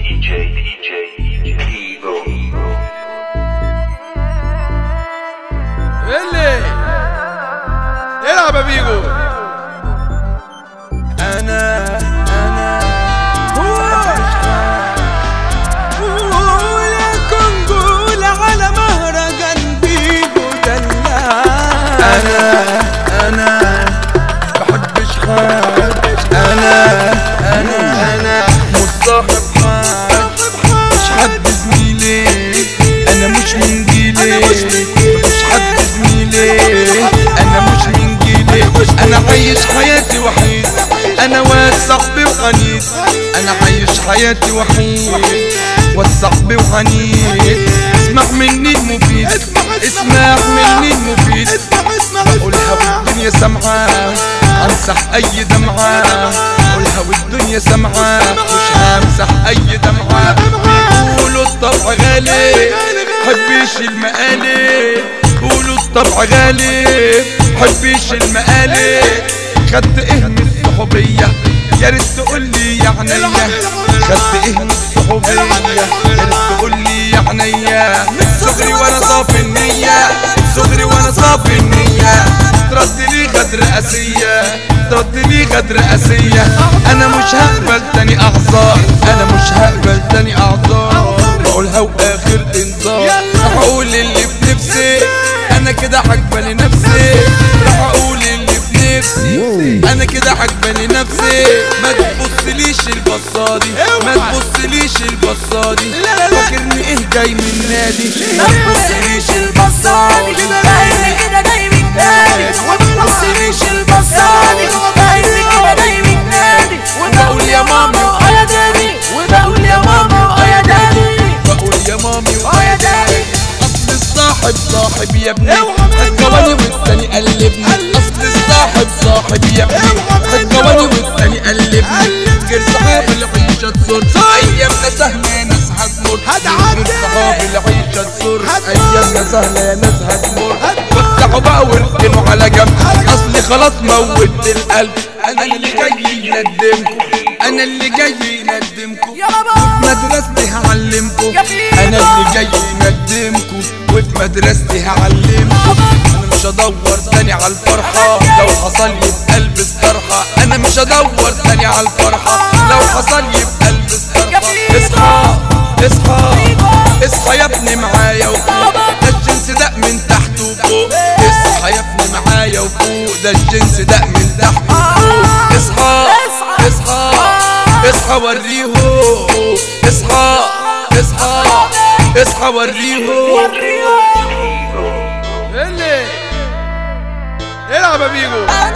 DJ, DJ, Eagle. اللي العب يا بيجو انا انا ولا كنقول على مهرجان بيجو دلع انا انا بحبش حد انا انا انا مش صاحب حد مش حد زميلي انا مش من جيلي مفيش حد زميلي انا مش من جيلي انا عايش حياتي وحيد انا والصاحبي وحنين انا عايش حياتي وحيد والصاحبي وحنين اسمع مني المفيد اسمع مني المفيد بقولها والدنيا سمعة امسح اي دمعة بقولها والدنيا سمعة مش همسح اي دمعة بيقولوا الطبع غالي حبيش المقالي بيقولوا الطبع غالي حبيش المقالي خدت ايه من الصحوبية يا ريت تقول لي يا عينيا خدت ايه من الصحوبية يا ريت تقول لي يا عينيا صغري وانا صافي النية صغري وانا صافي النية ترد لي غدر قاسية ترد لي غدر قاسية انا مش هقبل تاني اعذار انا مش هقبل تاني اعذار بقولها واخر انذار راح اقول اللي بنفسي انا كده عجباني نفسي راح اقول اللي بنفسي انا كده عجباني نفسي ما تبصليش البصادي ما تبصليش البصادي فاكرني ايه جاي من نادي ما تبصليش البصادي عايزة كده جاي من نادي وما تبصليش البصادي عايزة كده جاي من نادي وبقول يا مامي اه يا دادي وبقول يا ماما اه يا دادي بقول يا مامي اه يا دادي اصل الصاحب صاحب يا ابني هتجواني والتاني قلبني اصل الصاحب صاحب يا ابني هتجواني والتاني قلبني غير صحاب العيشة تسر ايامنا سهلة يا ناس هتمر غير صحاب العيشة تسر ايامنا سهلة يا ناس هتمر وسعوا بقى واركنوا على جنب اصلي خلاص موت القلب انا اللي جاي يندمكم انا اللي جاي يندمكم يا بابا مدرستي هعلمكم يا فيلو. انا اللي جاي يندمكم وفي مدرستي هعلمكم انا مش هدور تاني على الفرحة لو حصل لي في قلبي الطرحة انا مش هدور تاني على الفرحة لو حصل لي في قلبي الطرحة اصحى اصحى اصحى يا ابني معايا وفوق ده الجنس ده من تحت وفوق اصحى يا ابني معايا وفوق ده الجنس ده من تحت وفوق اصحى اصحى اصحى وريهم اصحى اصحى اصحى وريهم اللي العب يا بيجو